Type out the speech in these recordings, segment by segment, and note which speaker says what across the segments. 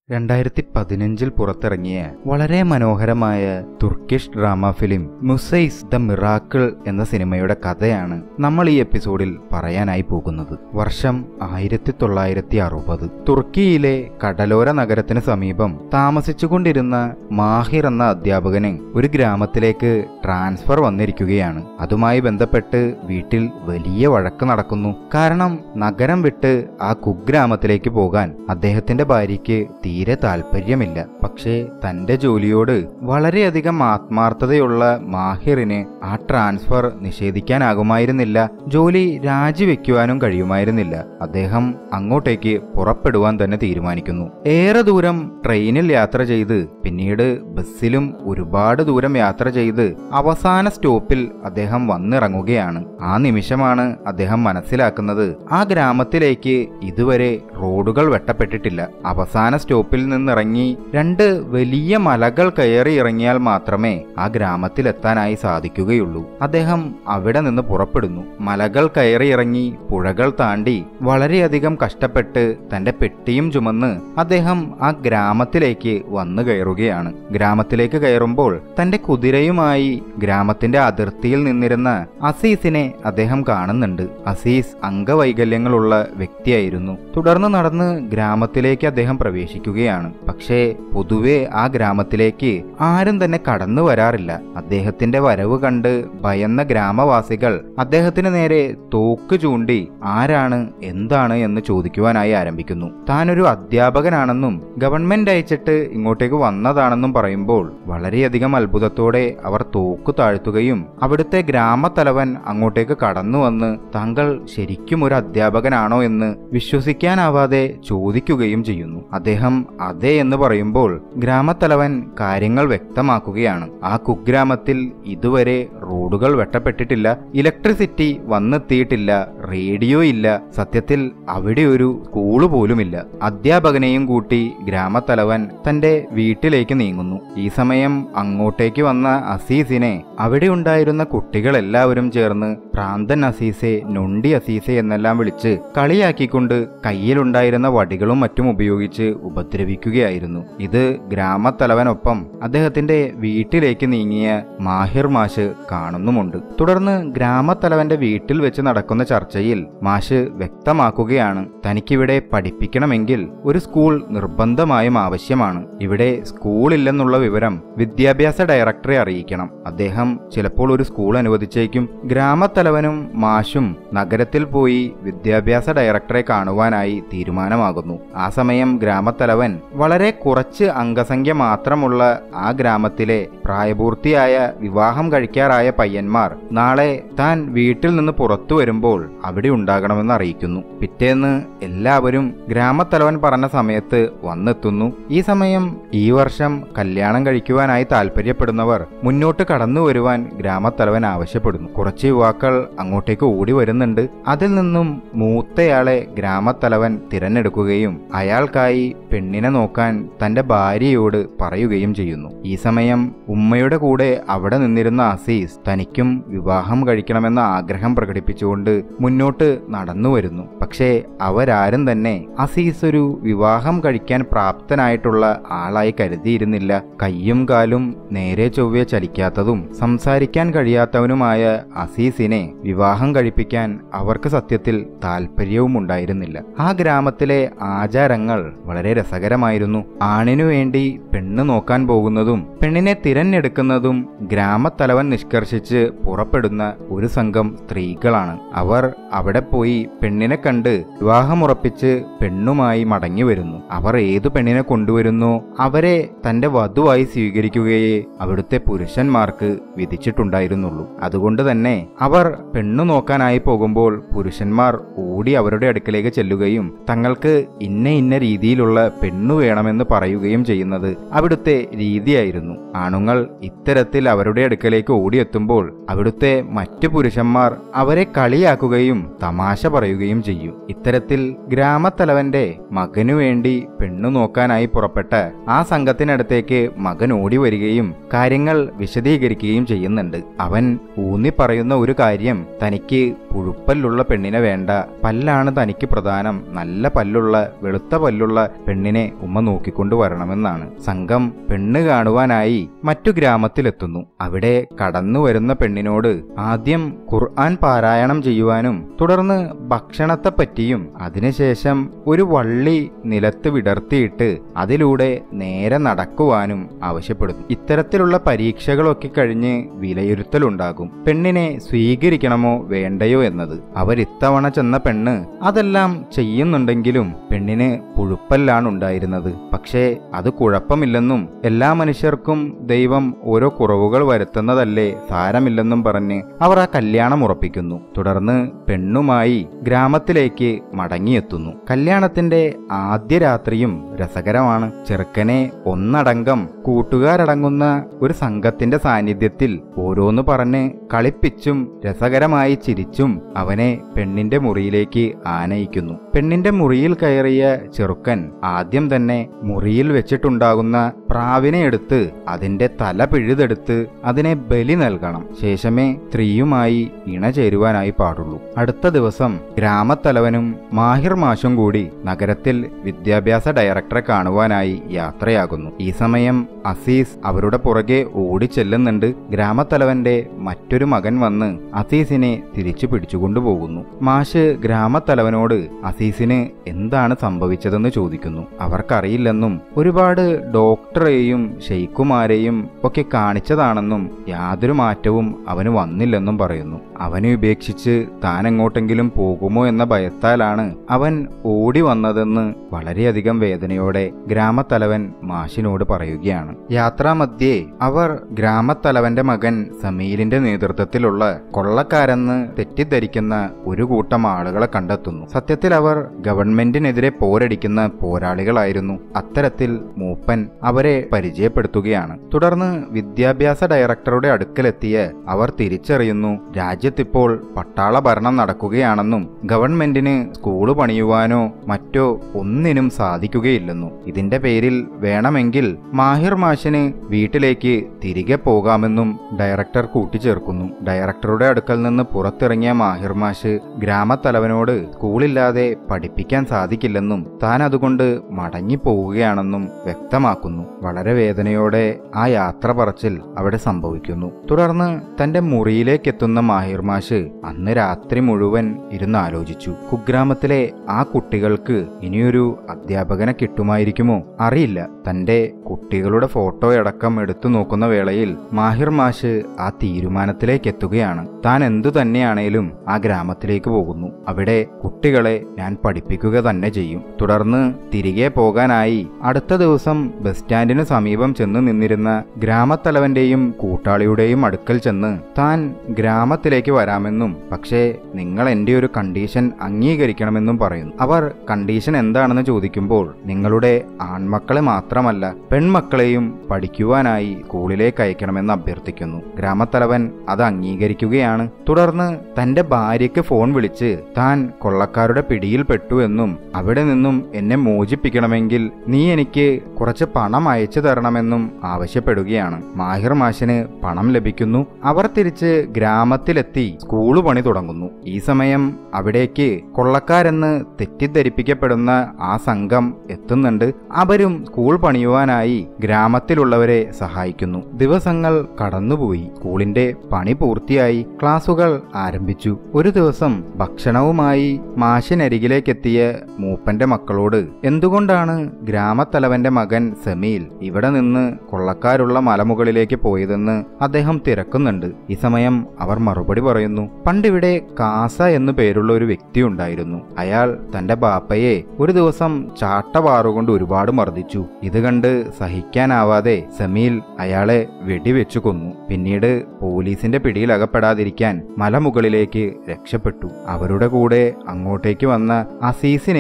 Speaker 1: രണ്ടായിരത്തി പതിനഞ്ചിൽ പുറത്തിറങ്ങിയ വളരെ മനോഹരമായ Turkish drama film Mucize the miracle എന്ന സിനിമയുടെ കഥയാണ് നമ്മൾ ഈ എപ്പിസോഡിൽ പറയാനായി പോകുന്നത് വർഷം ആയിരത്തി തൊള്ളായിരത്തി അറുപത് തുർക്കിയിലെ കടലോര നഗരത്തിന് സമീപം താമസിച്ചുകൊണ്ടിരുന്ന മാഹിർ എന്ന അധ്യാപകന് ഒരു ഗ്രാമത്തിലേക്ക് ട്രാൻസ്ഫർ വന്നിരിക്കുകയാണ് അതുമായി ബന്ധപ്പെട്ട് വീട്ടിൽ വലിയ വഴക്ക് നടക്കുന്നു കാരണം നഗരം വിട്ട് ആ കുഗ്രാമത്തിലേക്ക് പോകാൻ അദ്ദേഹത്തിന്റെ ഭാര്യയ്ക്ക് തീരെ താല്പര്യമില്ല പക്ഷേ തന്റെ ജോലിയോട് വളരെയധികം ആത്മാർത്ഥതയുള്ള മാഹിറിന് ആ ട്രാൻസ്ഫർ നിഷേധിക്കാനാകുമായിരുന്നില്ല ജോലി രാജിവെക്കുവാനും കഴിയുമായിരുന്നില്ല അദ്ദേഹം അങ്ങോട്ടേക്ക് പുറപ്പെടുവാൻ തന്നെ തീരുമാനിക്കുന്നു ഏറെ ദൂരം ട്രെയിനിൽ യാത്ര ചെയ്ത് പിന്നീട് ബസ്സിലും ഒരുപാട് ദൂരം യാത്ര ചെയ്ത് അവസാന സ്റ്റോപ്പിൽ അദ്ദേഹം വന്നിറങ്ങുകയാണ് ആ നിമിഷമാണ് അദ്ദേഹം മനസ്സിലാക്കുന്നത് ആ ഗ്രാമത്തിലേക്ക് ഇതുവരെ റോഡുകൾ വെട്ടപ്പെട്ടിട്ടില്ല അവസാന സ്റ്റോപ്പിൽ നിന്നിറങ്ങി രണ്ട് വലിയ മലകൾ കയറി ഇറങ്ങിയാൽ മാത്രമേ ആ ഗ്രാമത്തിലെത്താനായി സാധിക്കുകയുള്ളൂ അദ്ദേഹം അവിടെ നിന്ന് പുറപ്പെടുന്നു മലകൾ കയറി ഇറങ്ങി പുഴകൾ താണ്ടി വളരെയധികം കഷ്ടപ്പെട്ട് തന്റെ പെട്ടിയും ചുമന്ന് അദ്ദേഹം ആ ഗ്രാമത്തിലേക്ക് വന്നു കയറുകയാണ് ഗ്രാമത്തിലേക്ക് കയറുമ്പോൾ തന്റെ കുതിരയുമായി ഗ്രാമത്തിന്റെ അതിർത്തിയിൽ നിന്നിരുന്ന അസീസിനെ അദ്ദേഹം കാണുന്നുണ്ട് അസീസ് അംഗവൈകല്യങ്ങളുള്ള വ്യക്തിയായിരുന്നു തുടർന്ന് നടന്ന് ഗ്രാമത്തിലേക്ക് അദ്ദേഹം പ്രവേശിക്കുകയാണ് പക്ഷേ പൊതുവെ ആ ഗ്രാമത്തിലേക്ക് ആരും തന്നെ കടന്നു വരാറില്ല അദ്ദേഹത്തിന്റെ വരവ് കണ്ട് ഭയന്ന ഗ്രാമവാസികൾ അദ്ദേഹത്തിന് നേരെ തോക്ക് ചൂണ്ടി ആരാണ് എന്താണ് എന്ന് ചോദിക്കുവാനായി ആരംഭിക്കുന്നു താനൊരു അധ്യാപകനാണെന്നും ഗവൺമെന്റ് അയച്ചിട്ട് ഇങ്ങോട്ടേക്ക് വന്നതാണെന്നും പറയുമ്പോൾ വളരെയധികം അത്ഭുതത്തോടെ അവർ തോക്ക് താഴ്ത്തുകയും അവിടുത്തെ ഗ്രാമത്തലവൻ അങ്ങോട്ടേക്ക് കടന്നു വന്ന് താങ്കൾ ശരിക്കും ഒരു അധ്യാപകനാണോ എന്ന് വിശ്വസിക്കാനാവാതെ ചോദിക്കുകയും ചെയ്യുന്നു അദ്ദേഹം അതെ എന്ന് പറയുമ്പോൾ ഗ്രാമത്തലവൻ കാര്യങ്ങൾ വ്യക്തമാക്കുകയാണ് ആ കുഗ്രാമത്തിൽ ഇതുവരെ റോഡുകൾ വെട്ടപ്പെട്ടിട്ടില്ല ഇലക്ട്രിസിറ്റി വന്നെത്തിയിട്ടില്ല റേഡിയോ ഇല്ല സത്യത്തിൽ അവിടെ ഒരു സ്കൂള് പോലുമില്ല അധ്യാപകനെയും കൂട്ടി ഗ്രാമത്തലവൻ തന്റെ വീട്ടിലേക്ക് നീങ്ങുന്നു ഈ സമയം അങ്ങോട്ടേക്ക് വന്ന അസീസിനെ അവിടെ ഉണ്ടായിരുന്ന കുട്ടികളെല്ലാവരും ചേർന്ന് പ്രാന്തൻ അസീസെ നൊണ്ടി അസീസെ എന്നെല്ലാം വിളിച്ച് കളിയാക്കിക്കൊണ്ട് കയ്യിലുണ്ടായിരുന്ന വടികളും മറ്റും ഉപയോഗിച്ച് ഉപദ്രവിക്കുകയായിരുന്നു ഇത് ഗ്രാമത്തലവനൊപ്പം അദ്ദേഹത്തിന്റെ വീട്ടിലേക്ക് നീങ്ങിയ മാഹിർ മാഷ് കാണുന്നുമുണ്ട് തുടർന്ന് ഗ്രാമത്തലവന്റെ വീട്ടിൽ വെച്ച് നടക്കുന്ന ചർച്ചയിൽ മാഷ് വ്യക്തമാക്കുകയാണ് തനിക്കിവിടെ പഠിപ്പിക്കണമെങ്കിൽ ഒരു സ്കൂൾ നിർബന്ധമായും ആവശ്യമാണ് ഇവിടെ സ്കൂളില്ലെന്നുള്ള വിവരം വിദ്യാഭ്യാസ ഡയറക്ടറെ അറിയിക്കണം അദ്ദേഹം ചിലപ്പോൾ ഒരു സ്കൂൾ അനുവദിച്ചേക്കും ഗ്രാമത്തലവനും മാഷും നഗരത്തിൽ പോയി വിദ്യാഭ്യാസ ഡയറക്ടറെ കാണുവാനായി തീരുമാനമാകുന്നു ആ സമയം ഗ്രാമത്തലവൻ വളരെ കുറച്ച് അംഗസംഖ്യ മാത്രമുള്ള ആ ഗ്രാമത്തിലെ പ്രായപൂർത്തിയായ വിവാഹം കഴിക്കാറായ പയ്യന്മാർ നാളെ താൻ വീട്ടിൽ നിന്ന് പുറത്തു വരുമ്പോൾ അവിടെ ഉണ്ടാകണമെന്ന് അറിയിക്കുന്നു പിറ്റേന്ന് എല്ലാവരും ഗ്രാമത്തലവൻ പറഞ്ഞ സമയത്ത് വന്നെത്തുന്നു ഈ സമയം ഈ വർഷം കല്യാണം കഴിക്കുവാനായി താല്പര്യപ്പെടുന്നവർ മുന്നോട്ട് കടന്നു വരുവാൻ ഗ്രാമത്തലവൻ ആവശ്യപ്പെടുന്നു കുറച്ച് യുവാക്കൾ അങ്ങോട്ടേക്ക് ഓടി വരുന്നുണ്ട് അതിൽ നിന്നും മൂത്തയാളെ ഗ്രാമത്തലവൻ തിരഞ്ഞെടുക്കുകയും അയാൾക്കായി പെണ്ണിനെ നോക്കാൻ തന്റെ ഭാര്യയോട് പറയുകയും ചെയ്യുന്നു ഈ സമയം ഉമ്മയുടെ കൂടെ അവിടെ നിന്നിരുന്ന അസീസ് തനിക്കും വിവാഹം കഴിക്കണമെന്ന ആഗ്രഹം പ്രകടിപ്പിച്ചുകൊണ്ട് മുന്നോട്ട് നടന്നു വരുന്നു പക്ഷേ അവരാരും തന്നെ അസീസ് ഒരു വിവാഹം കഴിക്കാൻ പ്രാപ്തനായിട്ടുള്ള ആളായി കരുതിയിരുന്നില്ല കയ്യും കാലും നേരെ ചൊവ്വെ ചലിക്കാത്തതും സംസാരിക്കാൻ കഴിയാത്തവനുമായ അസീസിനെ വിവാഹം കഴിപ്പിക്കാൻ അവർക്ക് സത്യത്തിൽ താല്പര്യവും ഉണ്ടായിരുന്നില്ല ആ ഗ്രാമത്തിലെ ആചാരങ്ങൾ വളരെ രസകരമായിരുന്നു ആണിനു വേണ്ടി പെണ്ണ് നോക്കാൻ പോകുന്നതും പെണ്ണിനെ തിരഞ്ഞെടുക്കുന്നതും ഗ്രാമത്തലവൻ നിഷ്കർഷിച്ച് പുറപ്പെടുന്ന ഒരു സംഘം സ്ത്രീകളാണ് അവർ അവിടെ പോയി പെണ്ണിനെ കണ്ട് വിവാഹമുറപ്പിച്ച് പെണ്ണുമായി മടങ്ങി വരുന്നു അവർ ഏതു പെണ്ണിനെ കൊണ്ടുവരുന്നോ അവരെ തന്റെ വധുവായി സ്വീകരിക്കുകയേ അവിടുത്തെ പുരുഷന്മാർക്ക് വിധിച്ചിട്ടുണ്ടായിരുന്നുള്ളൂ അതുകൊണ്ട് തന്നെ അവർ പെണ്ണു നോക്കാനായി പോകുമ്പോൾ പുരുഷന്മാർ ഓടി അവരുടെ അടുക്കലേക്ക് ചെല്ലുകയും തങ്ങൾക്ക് ഇന്ന ഇന്ന രീതിയിലുള്ള പെണ്ണു വേണമെന്ന് പറയുകയും ചെയ്യുന്നത് അവിടുത്തെ രീതിയായിരുന്നു ആണുങ്ങൾ ഇത്തരത്തിൽ അവരുടെ അടുക്കലേക്ക് ഓടിയെത്തും എത്തുമ്പോൾ അവിടുത്തെ മറ്റു പുരുഷന്മാർ അവരെ കളിയാക്കുകയും തമാശ പറയുകയും ചെയ്യും ഇത്തരത്തിൽ ഗ്രാമത്തലവന്റെ മകനു വേണ്ടി പെണ്ണു നോക്കാനായി പുറപ്പെട്ട ആ സംഘത്തിനടുത്തേക്ക് മകൻ ഓടി വരികയും കാര്യങ്ങൾ വിശദീകരിക്കുകയും ചെയ്യുന്നുണ്ട് അവൻ ഊന്നി പറയുന്ന ഒരു കാര്യം തനിക്ക് പുഴുപ്പല്ലുള്ള പെണ്ണിനെ വേണ്ട പല്ലാണ് തനിക്ക് പ്രധാനം നല്ല പല്ലുള്ള വെളുത്ത പല്ലുള്ള പെണ്ണിനെ ഉമ്മ നോക്കിക്കൊണ്ടു വരണമെന്നാണ് സംഘം പെണ്ണ് കാണുവാനായി മറ്റു ഗ്രാമത്തിലെത്തുന്നു അവിടെ കടന്നു വരുന്ന പെണ്ണിനോട് ആദ്യം ഖുർആൻ പാരായണം ചെയ്യുവാനും തുടർന്ന് ഭക്ഷണത്തെപ്പറ്റിയും അതിനുശേഷം ഒരു വള്ളി നിലത്ത് വിടർത്തിയിട്ട് അതിലൂടെ നേരെ നടക്കുവാനും ആവശ്യപ്പെടുന്നു ഇത്തരത്തിലുള്ള പരീക്ഷകളൊക്കെ കഴിഞ്ഞ് വിലയിരുത്തലുണ്ടാകും പെണ്ണിനെ സ്വീകരിക്കണമോ വേണ്ടയോ എന്നത് അവരിത്തവണ ചെന്ന പെണ്ണ് അതെല്ലാം ചെയ്യുന്നുണ്ടെങ്കിലും പെണ്ണിന് പുഴുപ്പല്ലാണ് ഉണ്ടായിരുന്നത് പക്ഷേ അത് കുഴപ്പമില്ലെന്നും എല്ലാ മനുഷ്യർക്കും ദൈവം ഓരോ കുറവുകൾ വരുത്തുന്നതല്ലേ സാരമില്ലെന്നും പറഞ്ഞ് അവർ ആ കല്യാണം ഉറപ്പിക്കുന്നു തുടർന്ന് പെണ്ണുമായി ഗ്രാമത്തിലേക്ക് മടങ്ങിയെത്തുന്നു കല്യാണത്തിന്റെ ആദ്യ രാത്രിയും രസകരമാണ് ചെറുക്കനെ ഒന്നടങ്കം കൂട്ടുകാരടങ്ങുന്ന ഒരു സംഘത്തിന്റെ സാന്നിധ്യത്തിൽ ഓരോന്ന് പറഞ്ഞ് കളിപ്പിച്ചും രസകരമായി ചിരിച്ചും അവനെ പെണ്ണിന്റെ മുറിയിലേക്ക് ആനയിക്കുന്നു പെണ്ണിന്റെ മുറിയിൽ കയറിയ ചെറുക്കൻ ആദ്യം തന്നെ മുറിയിൽ വെച്ചിട്ടുണ്ടാകുന്ന പ്രാവിനെ എടുത്ത് അതിന്റെ തല പിഴുതെടുത്ത് അതിനെ ബലി നൽകണം ശേഷമേ സ്ത്രീയുമായി ഇണ ചേരുവാനായി പാടുള്ളൂ അടുത്ത ദിവസം ഗ്രാമത്തലവനും മാഹിർ മാഷും കൂടി നഗരത്തിൽ വിദ്യാഭ്യാസ ഡയറക്ടറെ കാണുവാനായി യാത്രയാകുന്നു ഈ സമയം അസീസ് അവരുടെ പുറകെ ഓടിച്ചെല്ലുന്നുണ്ട് ഗ്രാമത്തലവന്റെ മറ്റൊരു മകൻ വന്ന് അസീസിനെ തിരിച്ചു പിടിച്ചുകൊണ്ടുപോകുന്നു മാഷ് ഗ്രാമത്തലവനോട് അസീസിന് എന്താണ് സംഭവിച്ചതെന്ന് ചോദിക്കുന്നു അവർക്കറിയില്ലെന്നും ഒരുപാട് ഡോക്ടറെയും ഷെയ്ഖുമാരെയും ഒക്കെ കാണിച്ചതാണെന്നും യാതൊരു മാറ്റവും അവന് വന്നില്ലെന്നും പറയുന്നു അവനെ ഉപേക്ഷിച്ച് താൻ എങ്ങോട്ടെങ്കിലും പോകുമോ എന്ന ഭയത്താലാണ് അവൻ ഓടി വന്നതെന്ന് വളരെയധികം വേദനയോടെ ഗ്രാമത്തലവൻ മാഷിനോട് പറയുകയാണ് യാത്രാമധ്യേ അവർ ഗ്രാമത്തലവന്റെ മകൻ സമീലിന്റെ നേതൃത്വത്തിലുള്ള കൊള്ളക്കാരെന്ന് തെറ്റിദ്ധരിക്കുന്ന ഒരു കൂട്ടം ആളുകളെ കണ്ടെത്തുന്നു സത്യത്തിൽ അവർ ഗവൺമെന്റിനെതിരെ പോരടിക്കുന്ന പോരാളികളായിരുന്നു അത്തരത്തിൽ മൂപ്പൻ അവരെ പരിചയപ്പെടുത്തുകയാണ് തുടർന്ന് വിദ്യാഭ്യാസ ഡയറക്ടറുടെ അടുക്കലെത്തിയ അവർ തിരിച്ചറിയുന്നു രാജ്യത്തിപ്പോൾ പട്ടാള ഭരണം നടക്കുകയാണെന്നും ഗവൺമെന്റിന് സ്കൂള് പണിയുവാനോ മറ്റോ ഒന്നിനും സാധിക്കുകയില്ലെന്നും ഇതിന്റെ പേരിൽ വേണമെങ്കിൽ മാഹിർ മാഷിന് വീട്ടിലേക്ക് തിരികെ പോകാമെന്നും ഡയറക്ടർ കൂട്ടിച്ചേർക്കുന്നു ഡയറക്ടറുടെ അടുക്കൽ നിന്ന് പുറത്തിറങ്ങിയ മാഹിർ മാഷ് ഗ്രാമത്തലവനോട് സ്കൂളില്ലാതെ പഠിപ്പിക്കാൻ സാധിക്കില്ലെന്നും താൻ അതുകൊണ്ട് മടങ്ങിപ്പോവുകയാണെന്നും വ്യക്തമാക്കുന്നു വളരെ വേദനയോടെ ആ യാത്ര പറച്ചിൽ അവിടെ സംഭവിക്കുന്നു തുടർന്ന് തന്റെ മുറിയിലേക്കെത്തുന്ന മാഹിർ മാഷ് അന്ന് രാത്രി മുഴുവൻ ഇരുന്ന് ആലോചിച്ചു കുഗ്രാമത്തിലെ ആ കുട്ടികൾക്ക് ഇനിയൊരു അധ്യാപകനെ കിട്ടുമായിരിക്കുമോ അറിയില്ല തന്റെ കുട്ടികളുടെ ഫോട്ടോയടക്കം എടുത്തു നോക്കുന്ന വേളയിൽ മാഹിർ മാഷ് ആ തീരുമാനത്തിലേക്ക് എത്തുകയാണ് താൻ എന്തു തന്നെയാണേലും ആ ഗ്രാമത്തിലേക്ക് പോകുന്നു അവിടെ കുട്ടികളെ ഞാൻ പഠിപ്പിക്കുക തന്നെ ചെയ്യും തുടർന്ന് തിരികെ പോകാനായി അടുത്ത ദിവസം ബസ് സ്റ്റാൻഡിനു സമീപം ചെന്ന് നിന്നിരുന്ന ഗ്രാമത്തലവന്റെയും കൂട്ടാളിയുടെയും അടുക്കൽ ചെന്ന് താൻ ഗ്രാമത്തിലേക്ക് വരാമെന്നും പക്ഷേ നിങ്ങൾ എന്റെ ഒരു കണ്ടീഷൻ അംഗീകരിക്കണമെന്നും പറയുന്നു അവർ കണ്ടീഷൻ എന്താണെന്ന് ചോദിക്കുമ്പോൾ നിങ്ങളുടെ ആൺമക്കളെ മാത്രമല്ല പെൺമക്കളെയും പഠിക്കുവാനായി സ്കൂളിലേക്ക് അയക്കണമെന്ന് അഭ്യർത്ഥിക്കുന്നു ഗ്രാമത്തലവൻ അത് അംഗീകരിക്കുകയാണ് തുടർന്ന് തന്റെ ഭാര്യയ്ക്ക് ഫോൺ വിളിച്ച് താൻ കൊള്ളക്കാരുടെ പിടിയിൽപ്പെട്ടു എന്നും അവിടെ നിന്നും എന്നെ മോചിപ്പിക്കണമെങ്കിൽ നീ എനിക്ക് കുറച്ച് പണം അയച്ചു തരണമെന്നും ആവശ്യപ്പെടുകയാണ് മാഹിർ മാഷിന് പണം ലഭിക്കുന്നു അവർ തിരിച്ച് ഗ്രാമത്തിലെത്തി സ്കൂള് പണി തുടങ്ങുന്നു ഈ സമയം അവിടേക്ക് കൊള്ളക്കാരെന്ന് തെറ്റിദ്ധരിപ്പിക്കപ്പെടുന്ന ആ സംഘം എത്തുന്നുണ്ട് അവരും സ്കൂൾ പണിയുവാനായി ഗ്രാമത്തിലുള്ളവരെ സഹായിക്കുന്നു ദിവസങ്ങൾ കടന്നുപോയി സ്കൂളിന്റെ പണി പൂർത്തിയായി ക്ലാസുകൾ ആരംഭിച്ചു ഒരു ദിവസം ഭക്ഷണവുമായി മാഷിനരികിലേക്കെത്തിയ മൂപ്പന്റെ മക്കളോട് എന്തുകൊണ്ടാണ് ഗ്രാമത്തലവന്റെ മകൻ സമീൽ ഇവിടെ നിന്ന് കൊള്ളക്കാരുള്ള മലമുകളിലേക്ക് പോയതെന്ന് അദ്ദേഹം തിരക്കുന്നുണ്ട് ഈ സമയം അവർ മറുപടി പറയുന്നു പണ്ടിവിടെ കാസ എന്നു പേരുള്ള ഒരു വ്യക്തി ഉണ്ടായിരുന്നു അയാൾ തന്റെ ബാപ്പയെ ഒരു ദിവസം ചാട്ടവാറുകൊണ്ട് ഒരുപാട് മർദ്ദിച്ചു ഇത് കണ്ട് സഹിക്കാനാവാതെ സമീൽ അയാളെ വെടിവെച്ചു കൊന്നു പിന്നീട് പോലീസിന്റെ പിടിയിൽ അകപ്പെടാതിരിക്കാൻ മലമുകളിലേക്ക് രക്ഷപ്പെട്ടു അവരുടെ കൂടെ അങ്ങോട്ടേക്ക് വന്ന അസീസിനെയും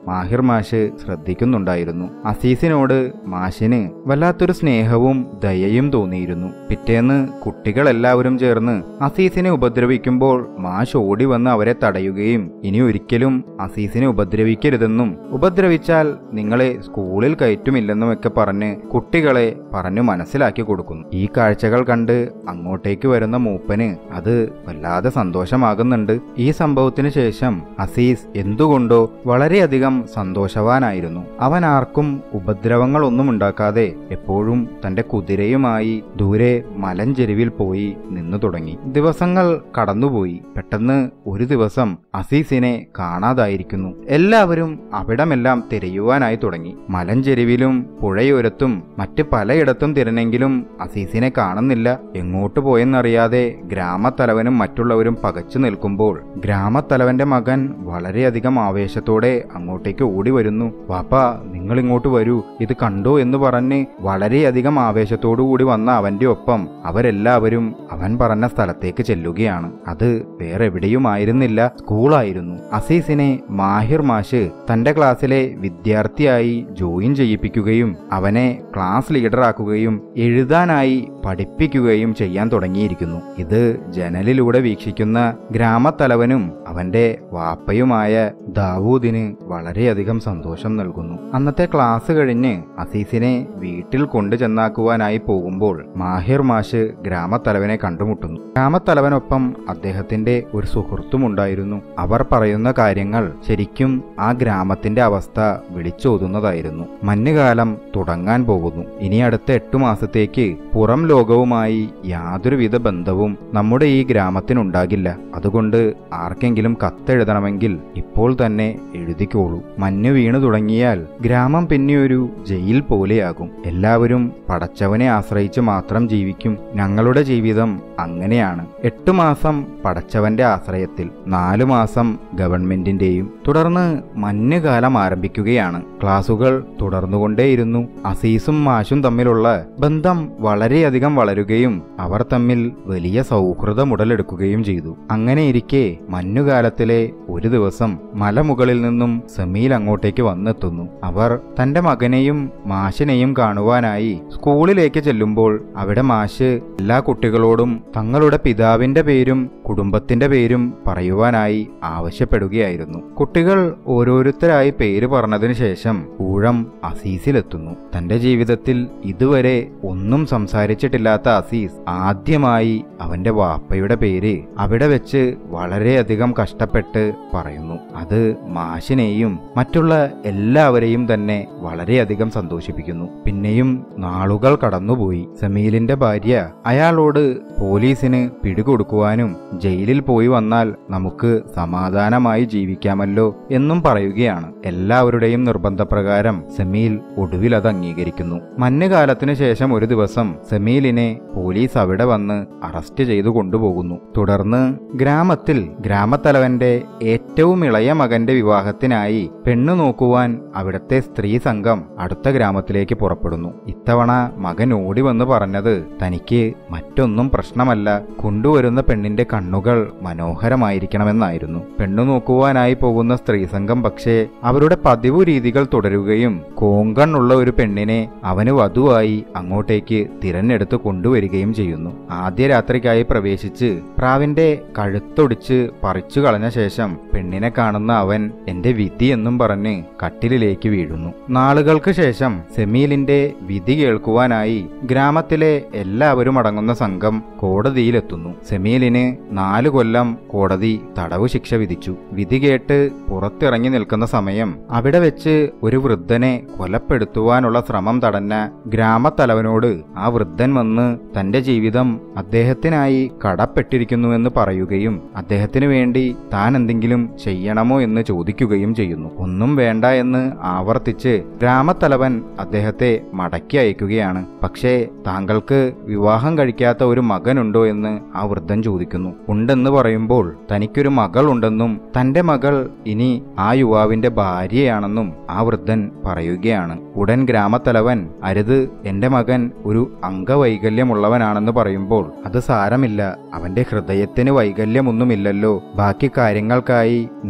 Speaker 1: മാഹിർ മാഷ് ശ്രദ്ധിക്കുന്നുണ്ടായിരുന്നു അസീസിനോട് മാഷിന് വല്ലാത്തൊരു സ്നേഹവും ദയയും തോന്നിയിരുന്നു പിറ്റേന്ന് കുട്ടികളെല്ലാവരും ചേർന്ന് അസീസിനെ ഉപദ്രവിക്കുമ്പോൾ മാഷ് ഓടി വന്ന് അവരെ തടയുകയും ഇനി ഒരിക്കലും അസീസിനെ ഉപദ്രവിക്കരുതെന്നും ഉപദ്രവിച്ചാൽ നിങ്ങളെ സ്കൂളിൽ കയറ്റുമില്ലെന്നും ഒക്കെ പറഞ്ഞ് കുട്ടികളെ പറഞ്ഞു മനസ്സിലാക്കി കൊടുക്കുന്നു ഈ കാഴ്ചകൾ കണ്ട് അങ്ങോട്ടേക്ക് വരുന്ന മൂപ്പന് അത് വല്ലാതെ സന്തോഷമാകുന്നുണ്ട് ഈ സംഭവത്തിന് ശേഷം അസീസ് എന്തുകൊണ്ടോ വളരെയധികം സന്തോഷവാനായിരുന്നു അവൻ ആർക്കും ഉപദ്രവങ്ങളൊന്നും ഉണ്ടാക്കാതെ എപ്പോഴും തന്റെ കുതിരയുമായി ദൂരെ മലഞ്ചെരുവിൽ പോയി നിന്നു തുടങ്ങി ദിവസങ്ങൾ കടന്നുപോയി പെട്ടെന്ന് ഒരു ദിവസം അസീസിനെ കാണാതായിരിക്കുന്നു എല്ലാവരും അവിടമെല്ലാം തിരയുവാനായി തുടങ്ങി മലഞ്ചെരുവിലും പുഴയോരത്തും മറ്റ് പലയിടത്തും തിരഞ്ഞെങ്കിലും അസീസിനെ കാണുന്നില്ല എങ്ങോട്ട് പോയെന്നറിയാതെ ഗ്രാമത്തലവനും മറ്റുള്ളവരും പകച്ചു നിൽക്കുമ്പോൾ ഗ്രാമത്തലവന്റെ മകൻ വളരെയധികം ആവേശത്തോടെ അങ്ങോട്ടേക്ക് ഓടി വരുന്നു വാപ്പ നിങ്ങൾ ഇങ്ങോട്ട് വരൂ ഇത് കണ്ടോ എന്ന് പറഞ്ഞ് വളരെയധികം ആവേശത്തോടുകൂടി വന്ന അവന്റെ ഒപ്പം അവരെല്ലാവരും അവൻ പറഞ്ഞ സ്ഥലത്തേക്ക് ചെല്ലുകയാണ് അത് വേറെ എവിടെയുമായിരുന്നില്ല സ്കൂളായിരുന്നു അസീസിനെ മാഹിർ മാഷ് തന്റെ ക്ലാസ്സിലെ വിദ്യാർത്ഥിയായി ജോയിൻ ചെയ്യിപ്പിക്കുകയും അവനെ ക്ലാസ് ലീഡറാക്കുകയും എഴുതാനായി പഠിപ്പിക്കുകയും ചെയ്യാൻ തുടങ്ങിയിരിക്കുന്നു ഇത് ജനലിലൂടെ വീക്ഷിക്കുന്ന ഗ്രാമത്തലവനും അവന്റെ വാപ്പയുമായ ദാവൂദിന് വളരെയധികം സന്തോഷം നൽകുന്നു അന്നത്തെ ക്ലാസ് കഴിഞ്ഞ് അസീസിനെ വീട്ടിൽ കൊണ്ടു ചെന്നാക്കുവാനായി പോകുമ്പോൾ മാഹിർ മാഷ് ഗ്രാമത്തലവനെ കണ്ടുമുട്ടുന്നു ഗ്രാമത്തലവനൊപ്പം അദ്ദേഹത്തിന്റെ ഒരു സുഹൃത്തുമുണ്ടായിരുന്നു അവർ പറയുന്ന കാര്യങ്ങൾ ശരിക്കും ആ ഗ്രാമത്തിന്റെ അവസ്ഥ വിളിച്ചോതുന്നതായിരുന്നു മഞ്ഞുകാലം തുടങ്ങാൻ പോകുന്നു ഇനി അടുത്ത എട്ടു മാസത്തേക്ക് പുറം ലോകവുമായി യാതൊരുവിധ ബന്ധവും നമ്മുടെ ഈ ഗ്രാമത്തിനുണ്ടാകില്ല അതുകൊണ്ട് ആർക്കെങ്കിലും കത്തെഴുതണമെങ്കിൽ ഇപ്പോൾ തന്നെ എഴുതിക്കോളൂ മഞ്ഞ് വീണു തുടങ്ങിയാൽ ഗ്രാമം പിന്നെ ഒരു ജയിൽ പോലെയാകും എല്ലാവരും പടച്ചവനെ ആശ്രയിച്ച് മാത്രം ജീവിക്കും ഞങ്ങളുടെ ജീവിതം അങ്ങനെയാണ് എട്ടു മാസം പടച്ചവന്റെ ആശ്രയത്തിൽ നാലു മാസം ഗവൺമെന്റിന്റെയും തുടർന്ന് മഞ്ഞുകാലം ആരംഭിക്കുകയാണ് ക്ലാസുകൾ തുടർന്നുകൊണ്ടേയിരുന്നു അസീസും മാഷും തമ്മിലുള്ള ബന്ധം വളരെയധികം വളരുകയും അവർ തമ്മിൽ വലിയ സൗഹൃദം ഉടലെടുക്കുകയും ചെയ്തു അങ്ങനെയിരിക്കെ മഞ്ഞുകാലത്തിലെ ഒരു ദിവസം മലമുകളിൽ നിന്നും സമീൽ അങ്ങോട്ടേക്ക് വന്നെത്തുന്നു അവർ തന്റെ മകനെയും മാഷിനെയും കാണുവാനായി സ്കൂളിലേക്ക് ചെല്ലുമ്പോൾ അവിടെ മാഷ് എല്ലാ കുട്ടികളോടും തങ്ങളുടെ പിതാവിന്റെ പേരും കുടുംബത്തിന്റെ പേരും പറയുവാനായി ആവശ്യപ്പെടുകയായിരുന്നു കുട്ടികൾ ഓരോരുത്തരായി പേര് പറഞ്ഞതിനു ശേഷം ഊഴം അസീസിലെത്തുന്നു തന്റെ ജീവിതത്തിൽ ഇതുവരെ ഒന്നും സംസാരിച്ചിട്ടില്ലാത്ത അസീസ് ആദ്യമായി അവന്റെ വാപ്പയുടെ പേര് അവിടെ വെച്ച് വളരെയധികം കഷ്ടപ്പെട്ട് പറയുന്നു അത് മാഷിനെയും മറ്റുള്ള എല്ലാവരെയും തന്നെ വളരെയധികം സന്തോഷിപ്പിക്കുന്നു പിന്നെയും നാളുകൾ കടന്നുപോയി സമീലിന്റെ ഭാര്യ അയാളോട് പോലീസിന് പിടികൊടുക്കുവാനും ജയിലിൽ പോയി വന്നാൽ നമുക്ക് സമാധാനമായി ജീവിക്കാമല്ലോ എന്നും പറയുകയാണ് എല്ലാവരുടെയും നിർബന്ധപ്രകാരം സമീൽ ഒടുവിൽ അത് അംഗീകരിക്കുന്നു മഞ്ഞുകാലത്തിനു ശേഷം ഒരു ദിവസം സമീലിനെ പോലീസ് അവിടെ വന്ന് അറസ്റ്റ് ചെയ്തു കൊണ്ടുപോകുന്നു തുടർന്ന് ഗ്രാമത്തിൽ ഗ്രാമത്തലവന്റെ ഏറ്റവും ഇളയ മകന്റെ വിവാഹത്തിനായി പെണ്ണു നോക്കുവാൻ അവിടുത്തെ സ്ത്രീ സംഘം അടുത്ത ഗ്രാമത്തിലേക്ക് പുറപ്പെടുന്നു ഇത്തവണ മകൻ ഓടി വന്ന് പറഞ്ഞത് തനിക്ക് മറ്റൊന്നും പ്രശ്നമല്ല കൊണ്ടുവരുന്ന പെണ്ണിന്റെ കണ്ണുകൾ മനോഹരമായിരിക്കണമെന്നായിരുന്നു പെണ്ണു നോക്കുവാനായി പോകുന്ന സ്ത്രീ സംഘം പക്ഷേ അവരുടെ പതിവു രീതികൾ തുടരുകയും കോങ്കണ്ണുള്ള ഒരു പെണ്ണിനെ അവന് വധുവായി അങ്ങോട്ടേക്ക് തിരഞ്ഞെടുത്ത് കൊണ്ടുവരികയും ചെയ്യുന്നു ആദ്യ രാത്രിക്കായി പ്രവേശിച്ച് പ്രാവിന്റെ കഴുത്തൊടിച്ച് പറിച്ചു കളഞ്ഞ ശേഷം പെണ്ണിനെ കാണുന്ന അവൻ എന്റെ വിധി എന്നും പറഞ്ഞ് കട്ടിലിലേക്ക് വീഴുന്നു നാളുകൾക്ക് ശേഷം സെമീലിന്റെ വിധി കേൾക്കുവാനായി ഗ്രാമത്തിലെ എല്ലാവരും അടങ്ങുന്ന സംഘം കോടതിയിലെത്തുന്നു സെമീലിന് നാലു കൊല്ലം കോടതി തടവു ശിക്ഷ വിധിച്ചു വിധി കേട്ട് പുറത്തിറങ്ങി നിൽക്കുന്ന സമയം അവിടെ വെച്ച് ഒരു വൃദ്ധനെ കൊലപ്പെടുത്തുവാനുള്ള ശ്രമം തടഞ്ഞ ഗ്രാമത്തലവനോട് ആ വൃദ്ധൻ വന്ന് തന്റെ ജീവിതം അദ്ദേഹത്തിനായി കടപ്പെട്ടിരിക്കുന്നുവെന്ന് പറയുകയും അദ്ദേഹത്തിന് വേണ്ടി താൻ എന്തെങ്കിലും ചെയ്യണമോ എന്ന് ചോദിക്കുകയും ചെയ്യുന്നു ഒന്നും വേണ്ട എന്ന് ആവർത്തിച്ച് ഗ്രാമത്തലവൻ അദ്ദേഹത്തെ മടക്കി അയക്കുകയാണ് പക്ഷേ താങ്കൾക്ക് വിവാഹം കഴിക്കാത്ത ഒരു മകനുണ്ടോ എന്ന് ആ വൃദ്ധൻ ചോദിക്കുന്നു ഉണ്ടെന്ന് പറയുമ്പോൾ തനിക്കൊരു മകൾ ഉണ്ടെന്നും തന്റെ മകൾ ഇനി ആ യുവാവിന്റെ ഭാര്യയാണെന്നും ആ വൃദ്ധൻ പറയുകയാണ് ഉടൻ ഗ്രാമത്തലവൻ അരുത് എന്റെ മകൻ ഒരു അംഗവൈകല്യമുള്ളവനാണെന്ന് പറയുമ്പോൾ അത് സാരമില്ല അവന്റെ ഹൃദയത്തിന് വൈകല്യമൊന്നുമില്ലല്ലോ ബാക്കി കാര്യങ്ങൾക്കായി നിങ്ങളുടെ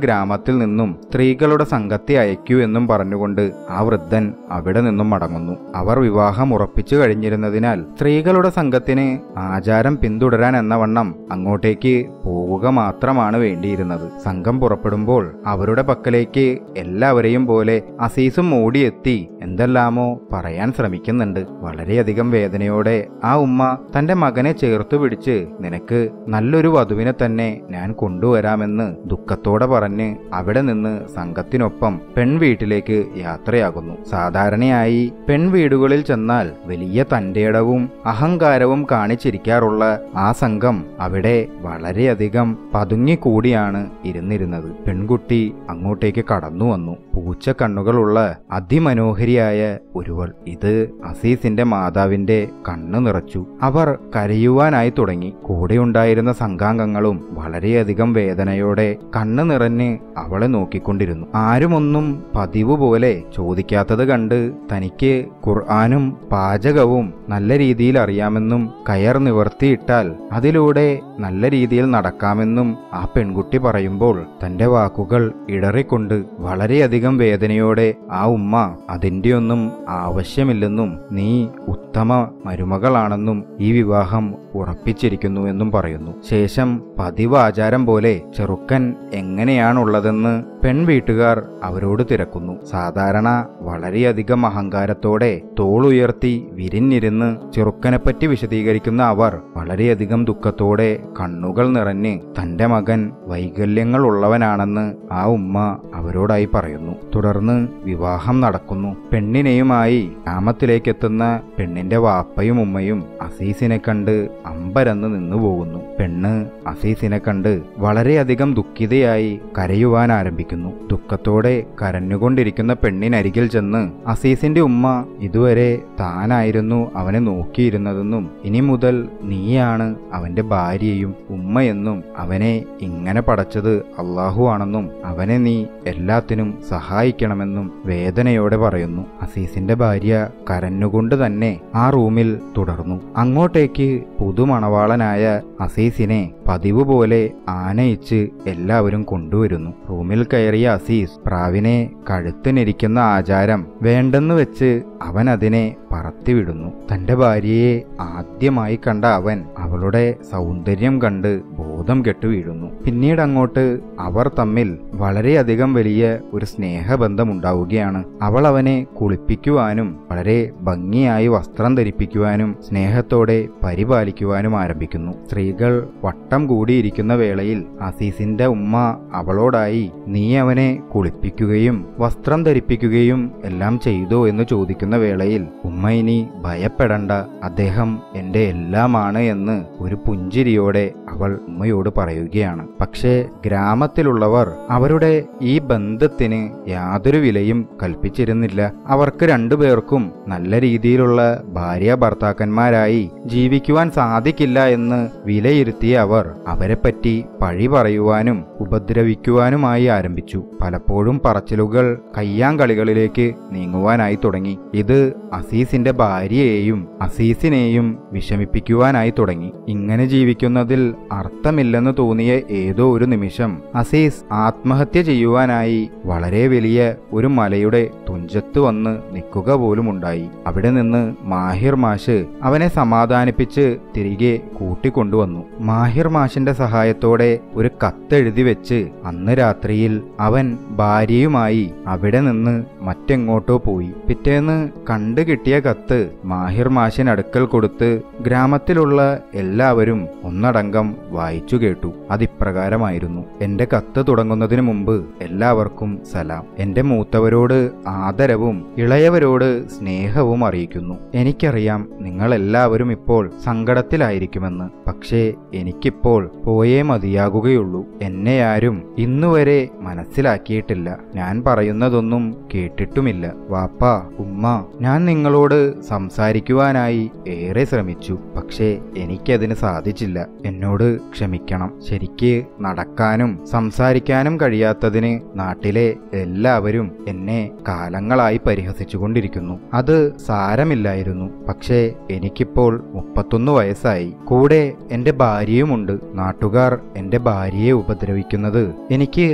Speaker 1: ഗ്രാമത്തിൽ നിന്നും സ്ത്രീകളുടെ സംഘത്തെ അയക്കൂ എന്നും പറഞ്ഞുകൊണ്ട് ആ വൃദ്ധൻ അവിടെ നിന്നും മടങ്ങുന്നു അവർ വിവാഹം ഉറപ്പിച്ചു കഴിഞ്ഞിരുന്നതിനാൽ സ്ത്രീകളുടെ സംഘത്തിന് ആചാരം പിന്തുടരാൻ എന്ന വണ്ണം അങ്ങോട്ടേക്ക് പോവുക മാത്രമാണ് വേണ്ടിയിരുന്നത് സംഘം പുറപ്പെടുമ്പോൾ അവരുടെ പക്കലേക്ക് എല്ലാവരെയും പോലെ അസീസും ഓടിയെത്തി എന്തെല്ലാമോ പറയാൻ ശ്രമിക്കുന്നുണ്ട് വളരെയധികം വേദനയോടെ ആ ഉമ്മ തന്റെ മകനെ ചേർത്തു പിടിച്ച് നിനക്ക് നല്ലൊരു വധുവിനെ തന്നെ ഞാൻ കൊണ്ടുവരാമെന്ന് ദുഃഖത്തോടെ പറഞ്ഞ് അവിടെ നിന്ന് സംഘത്തിനൊപ്പം പെൺവീട്ടിലേക്ക് യാത്രയാകുന്നു സാധാരണയായി പെൺവീടുകളിൽ ചെന്നാൽ വലിയ തന്റേടവും അഹങ്കാരവും കാണിച്ചിരിക്കാറുള്ള ആ സംഘം അവിടെ വളരെയധികം പതുങ്ങിക്കൂടിയാണ് ഇരുന്നിരുന്നത് പെൺകുട്ടി അങ്ങോട്ടേക്ക് കടന്നു വന്നു പൂച്ച കണ്ണുകളുള്ള അതിമനോഹരിയായ ഒരുവൾ ഇത് അസീസിന്റെ മാതാവിന്റെ കണ്ണു നിറച്ചു അവർ കരയുവാനായി തുടങ്ങി കൂടെയുണ്ടായിരുന്ന സംഘാംഗങ്ങളും വളരെയധികം വേദനയോടെ കണ്ണു നിറഞ്ഞ് അവളെ നോക്കിക്കൊണ്ടിരുന്നു ആരുമൊന്നും പതിവ് പോലെ ചോദിക്കാത്തത് കണ്ട് തനിക്ക് ഖുർആാനും പാചകവും നല്ല രീതിയിൽ അറിയാമെന്നും കയർ നിവർത്തിയിട്ടാൽ അതിലൂടെ നല്ല രീതിയിൽ നടക്കാമെന്നും ആ പെൺകുട്ടി പറയുമ്പോൾ തന്റെ വാക്കുകൾ ഇടറിക്കൊണ്ട് വളരെയധികം വേദനയോടെ ആ ഉമ്മ അതിന്റെയൊന്നും ആവശ്യമില്ലെന്നും നീ ഉത്തമ മരുമകളാണെന്നും ഈ വിവാഹം ഉറപ്പിച്ചിരിക്കുന്നു എന്നും പറയുന്നു ശേഷം പതിവ് ആചാരം പോലെ ചെറുക്കൻ എങ്ങനെയാണുള്ളതെന്ന് പെൺവീട്ടുകാർ അവരോട് തിരക്കുന്നു സാധാരണ വളരെയധികം അഹങ്കാരത്തോടെ തോളുയർത്തി വിരിഞ്ഞിരുന്ന് ചെറുക്കനെപ്പറ്റി വിശദീകരിക്കുന്ന അവർ വളരെയധികം ദുഃഖത്തോടെ കണ്ണുകൾ നിറഞ്ഞ് തന്റെ മകൻ വൈകല്യങ്ങൾ ഉള്ളവനാണെന്ന് ആ ഉമ്മ അവരോടായി പറയുന്നു തുടർന്ന് വിവാഹം നടക്കുന്നു പെണ്ണിനെയുമായി ഗ്രാമത്തിലേക്കെത്തുന്ന പെണ്ണിന്റെ വാപ്പയും ഉമ്മയും അസീസിനെ കണ്ട് അമ്പരന്ന് നിന്നു പോകുന്നു പെണ്ണ് അസീസിനെ കണ്ട് വളരെയധികം ദുഃഖിതയായി കരയുവാൻ ആരംഭിക്കുന്നു ദുഃഖത്തോടെ കരഞ്ഞുകൊണ്ടിരിക്കുന്ന പെണ്ണിനരികിൽ ചെന്ന് അസീസിന്റെ ഉമ്മ ഇതുവരെ താനായിരുന്നു അവനെ നോക്കിയിരുന്നതെന്നും ഇനി മുതൽ നീയാണ് അവന്റെ ഭാര്യയും ഉമ്മയെന്നും അവനെ ഇങ്ങനെ പടച്ചത് അള്ളാഹു ആണെന്നും അവനെ നീ എല്ലാത്തിനും സഹായിക്കണമെന്നും വേദനയോടെ പറയുന്നു അസീസിന്റെ ഭാര്യ കരഞ്ഞുകൊണ്ട് തന്നെ ആ റൂമിൽ തുടർന്നു അങ്ങോട്ടേക്ക് പുതുമണവാളനായ അസീസിനെ പതിവ് പോലെ ആനയിച്ച് എല്ലാവരും കൊണ്ടുവരുന്നു റൂമിൽ കയറിയ അസീസ് പ്രാവിനെ കഴുത്തിനിരിക്കുന്ന ആചാരം വേണ്ടെന്ന് വെച്ച് അവൻ അതിനെ പറത്തിവിടുന്നു തന്റെ ഭാര്യയെ ആദ്യമായി കണ്ട അവൻ അവളുടെ സൗന്ദര്യം കണ്ട് ബോധം കെട്ടു വീഴുന്നു പിന്നീട് അങ്ങോട്ട് അവർ തമ്മിൽ വളരെയധികം വലിയ ഒരു സ്നേഹബന്ധമുണ്ടാവുകയാണ് അവൾ അവനെ കുളിപ്പിക്കുവാനും വളരെ ഭംഗിയായി വസ്ത്രം ധരിപ്പിക്കുവാനും സ്നേഹത്തോടെ പരിപാലിക്കുവാനും ആരംഭിക്കുന്നു സ്ത്രീകൾ വട്ടം കൂടിയിരിക്കുന്ന വേളയിൽ അസീസിന്റെ ഉമ്മ അവളോടായി നീ അവനെ കുളിപ്പിക്കുകയും വസ്ത്രം ധരിപ്പിക്കുകയും എല്ലാം ചെയ്തോ എന്ന് ചോദിക്കുന്ന വേളയിൽ ഉമ്മ ഇനി ഭയപ്പെടണ്ട അദ്ദേഹം എന്റെ എല്ലാമാണ് എന്ന് ഒരു പുഞ്ചിരിയോടെ അവൾ ഉമ്മയോട് പറയുകയാണ് പക്ഷേ ഗ്രാമത്തിലുള്ളവർ അവരുടെ ഈ ബന്ധത്തിന് യാതൊരു വിലയും കൽപ്പിച്ചിരുന്നില്ല അവർക്ക് രണ്ടുപേർക്കും നല്ല രീതിയിലുള്ള ഭാര്യ ഭർത്താക്കന്മാരായി ജീവിക്കുവാൻ സാധിക്കില്ല എന്ന് വിലയിരുത്തിയ അവർ അവരെപ്പറ്റി പഴി പറയുവാനും ഉപദ്രവിക്കുവാനുമായി ആരംഭിച്ചു പലപ്പോഴും പറച്ചിലുകൾ കയ്യാങ്കളികളിലേക്ക് നീങ്ങുവാനായി തുടങ്ങി ഇത് അസീസിന്റെ ഭാര്യയെയും അസീസിനെയും വിഷമിപ്പിക്കുവാനായി തുടങ്ങി ഇങ്ങനെ ജീവിക്കുന്നതിൽ അർത്ഥമില്ലെന്ന് തോന്നിയ ഏതോ ഒരു നിമിഷം അസീസ് ആത്മഹത്യ ചെയ്യുവാനായി വളരെ വലിയ ഒരു മലയുടെ തുഞ്ചത്ത് വന്ന് നിൽക്കുക പോലുമുണ്ടായി അവിടെ നിന്ന് മാഹിർ മാഷ് അവനെ സമാധാനിപ്പിച്ച് തിരികെ കൂട്ടിക്കൊണ്ടുവന്നു മാഹിർ മാഷിന്റെ സഹായത്തോടെ ഒരു കത്തെഴുതി വെച്ച് അന്ന് രാത്രിയിൽ അവൻ ഭാര്യയുമായി അവിടെ നിന്ന് മറ്റെങ്ങോട്ടോ പോയി പിറ്റേന്ന് കണ്ടു കിട്ടിയ കത്ത് മാഹിർ മാഷിനടുക്കൽ കൊടുത്ത് ഗ്രാമത്തിലുള്ള എല്ലാവരും ഒന്നടങ്കം വായിച്ചു കേട്ടു അതിപ്രകാരമായിരുന്നു എന്റെ കത്ത് തുടങ്ങുന്നതിന് മുമ്പ് എല്ലാവർക്കും സലാം എന്റെ മൂത്തവരോട് ആദരവും ഇളയവരോട് സ്നേഹവും അറിയിക്കുന്നു എനിക്കറിയാം നിങ്ങൾ എല്ലാവരും ഇപ്പോൾ സങ്കടത്തിലായിരിക്കുമെന്ന് പക്ഷേ എനിക്കിപ്പോൾ പോയേ മതിയാകുകയുള്ളൂ എന്നെ ആരും ഇന്നുവരെ മനസ്സിലാക്കിയിട്ടില്ല ഞാൻ പറയുന്നതൊന്നും കേട്ടിട്ടുമില്ല വാപ്പ ഉമ്മ ഞാൻ നിങ്ങളോട് സംസാരിക്കുവാനായി ഏറെ ശ്രമിച്ചു പക്ഷേ എനിക്കതിന് സാധിച്ചില്ല എന്നോട് ക്ഷമിക്കണം ശരിക്ക് നടക്കാനും സംസാരിക്കാനും കഴിയാത്തതിന് നാട്ടിലെ എല്ലാവരും എന്നെ കാലങ്ങളായി പരിഹസിച്ചുകൊണ്ടിരിക്കുന്നു അത് സാരമില്ലായിരുന്നു പക്ഷേ എനിക്കിപ്പോൾ മുപ്പത്തൊന്ന് വയസ്സായി കൂടെ എന്റെ ഭാര്യയുമുണ്ട് നാട്ടുകാർ എന്റെ ഭാര്യയെ ഉപദ്രവിക്കുന്നത് എനിക്ക്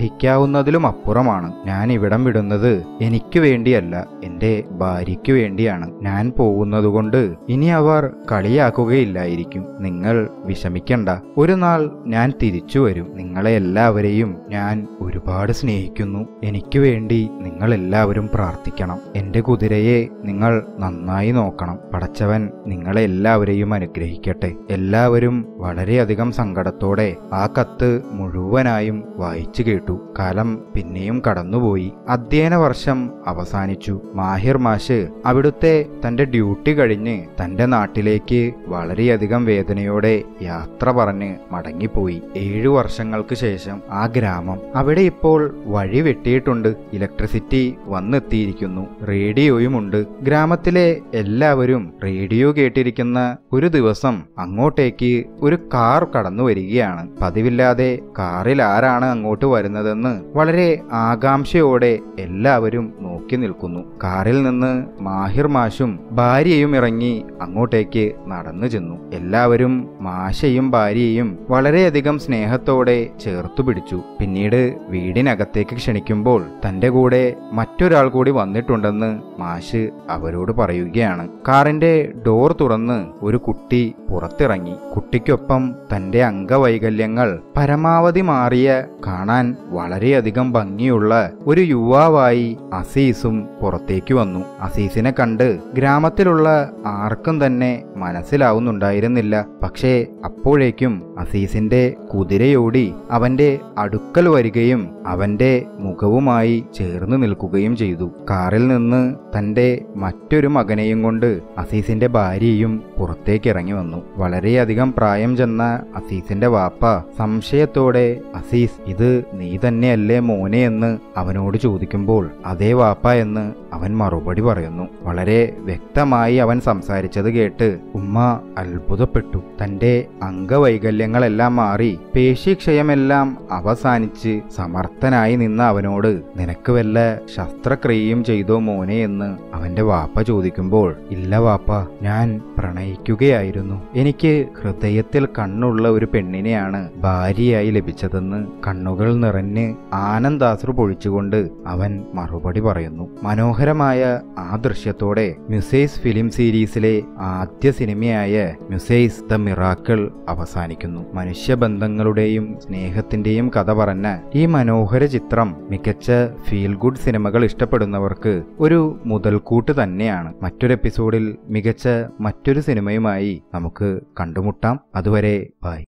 Speaker 1: സഹിക്കാവുന്നതിലും അപ്പുറമാണ് ഞാൻ ഇവിടം വിടുന്നത് എനിക്ക് വേണ്ടിയല്ല എൻ്റെ ഭാര്യയ്ക്ക് വേണ്ടിയാണ് ഞാൻ പോകുന്നതുകൊണ്ട് ഇനി അവർ കളിയാക്കുകയില്ലായിരിക്കും നിങ്ങൾ വിഷമിക്കണ്ട ഒരു നാൾ ഞാൻ തിരിച്ചു വരും നിങ്ങളെ എല്ലാവരെയും ഞാൻ ഒരുപാട് സ്നേഹിക്കുന്നു എനിക്ക് വേണ്ടി നിങ്ങൾ എല്ലാവരും പ്രാർത്ഥിക്കണം എൻ്റെ കുതിരയെ നിങ്ങൾ നന്നായി നോക്കണം പടച്ചവൻ നിങ്ങളെ എല്ലാവരെയും അനുഗ്രഹിക്കട്ടെ എല്ലാവരും വളരെയധികം സങ്കടത്തോടെ ആ കത്ത് മുഴുവനായും വായിച്ചു കേട്ടു കാലം പിന്നെയും കടന്നുപോയി അധ്യയന വർഷം അവസാനിച്ചു മാഹിർ മാഷ് അവിടുത്തെ തന്റെ ഡ്യൂട്ടി കഴിഞ്ഞ് തന്റെ നാട്ടിലേക്ക് വളരെയധികം വേദനയോടെ യാത്ര പറഞ്ഞ് മടങ്ങിപ്പോയി ഏഴു വർഷങ്ങൾക്ക് ശേഷം ആ ഗ്രാമം അവിടെ ഇപ്പോൾ വഴി വെട്ടിയിട്ടുണ്ട് ഇലക്ട്രിസിറ്റി വന്നെത്തിയിരിക്കുന്നു റേഡിയോയുമുണ്ട് ഗ്രാമത്തിലെ എല്ലാവരും റേഡിയോ കേട്ടിരിക്കുന്ന ഒരു ദിവസം അങ്ങോട്ടേക്ക് ഒരു കാർ കടന്നു വരികയാണ് പതിവില്ലാതെ കാറിൽ ആരാണ് അങ്ങോട്ട് വരുന്നതെന്ന് വളരെ ആകാംക്ഷയോടെ എല്ലാവരും നോക്കി നിൽക്കുന്നു കാറിൽ നിന്ന് മാഹിർ മാഷും ഭാര്യയും ഇറങ്ങി അങ്ങോട്ടേക്ക് നടന്നു ചെന്നു എല്ലാവരും മാഷയും ഭാര്യയും വളരെയധികം സ്നേഹത്തോടെ ചേർത്തു പിടിച്ചു പിന്നീട് വീടിനകത്തേക്ക് ക്ഷണിക്കുമ്പോൾ തന്റെ കൂടെ മറ്റൊരാൾ കൂടി വന്നിട്ടുണ്ടെന്ന് മാഷ് അവരോട് പറയുകയാണ് കാറിന്റെ ഡോർ തുറന്ന് ഒരു കുട്ടി പുറത്തിറങ്ങി കുട്ടിക്കൊപ്പം തന്റെ അംഗവൈകല്യങ്ങൾ പരമാവധി മാറിയ കാണാൻ വളരെയധികം ഭംഗിയുള്ള ഒരു യുവാവായി അസീസും പുറത്തേക്ക് വന്നു അസീസിനെ കണ്ട് ഗ്രാമത്തിലുള്ള ആർക്കും തന്നെ മനസ്സിലാവുന്നുണ്ടായിരുന്നില്ല പക്ഷേ അപ്പോഴേക്കും അസീസിന്റെ കുതിരയോടി അവന്റെ അടുക്കൽ വരികയും അവന്റെ മുഖവുമായി ചേർന്ന് നിൽക്കുകയും ചെയ്തു കാറിൽ നിന്ന് തന്റെ മറ്റൊരു മകനെയും കൊണ്ട് അസീസിന്റെ ഭാര്യയും പുറത്തേക്ക് ഇറങ്ങി വന്നു വളരെയധികം പ്രായം ചെന്ന അസീസിന്റെ വാപ്പ സംശയത്തോടെ അസീസ് ഇത് നീ തന്നെയല്ലേ മോനെ എന്ന് അവനോട് ചോദിക്കുമ്പോൾ അതേ വാപ്പ എന്ന് അവൻ മറുപടി പറയുന്നു വളരെ വ്യക്തമായി അവൻ സംസാരിച്ചത് കേട്ട് ഉമ്മ അത്ഭുതപ്പെട്ടു തന്റെ അംഗവൈകല്യങ്ങളെല്ലാം മാറി പേശിക്ഷയമെല്ലാം അവസാനിച്ച് സമർത്ഥനായി നിന്ന അവനോട് നിനക്ക് വല്ല ശസ്ത്രക്രിയയും ചെയ്തോ മോനെ എന്ന് അവന്റെ വാപ്പ ചോദിക്കുമ്പോൾ ഇല്ല വാപ്പ ഞാൻ പ്രണയിക്കുകയായിരുന്നു എനിക്ക് ഹൃദയത്തിൽ കണ്ണുള്ള ഒരു പെണ്ണിനെയാണ് ഭാര്യയായി ലഭിച്ചതെന്ന് കണ്ണുകൾ നിറഞ്ഞ് ആനന്ദാശ്രു പൊഴിച്ചുകൊണ്ട് അവൻ മറുപടി പറയുന്നു മനോഹരമായ ആ ദൃശ്യത്തോടെ മ്യൂസൈസ് ഫിലിം സീരീസിലെ ആദ്യ സിനിമയായ മ്യൂസൈസ് ദ മിറാക്കിൾ അവസാനിക്കുന്നു മനുഷ്യബന്ധങ്ങളുടെയും സ്നേഹത്തിന്റെയും കഥ പറഞ്ഞ ഈ മനോഹര ചിത്രം മികച്ച ഫീൽ ഗുഡ് സിനിമകൾ ഇഷ്ടപ്പെടുന്നവർക്ക് ഒരു മുതൽക്കൂട്ട് തന്നെയാണ് മറ്റൊരു എപ്പിസോഡിൽ മികച്ച മറ്റൊരു സിനിമയുമായി നമുക്ക് കണ്ടുമുട്ടാം അതുവരെ ബൈ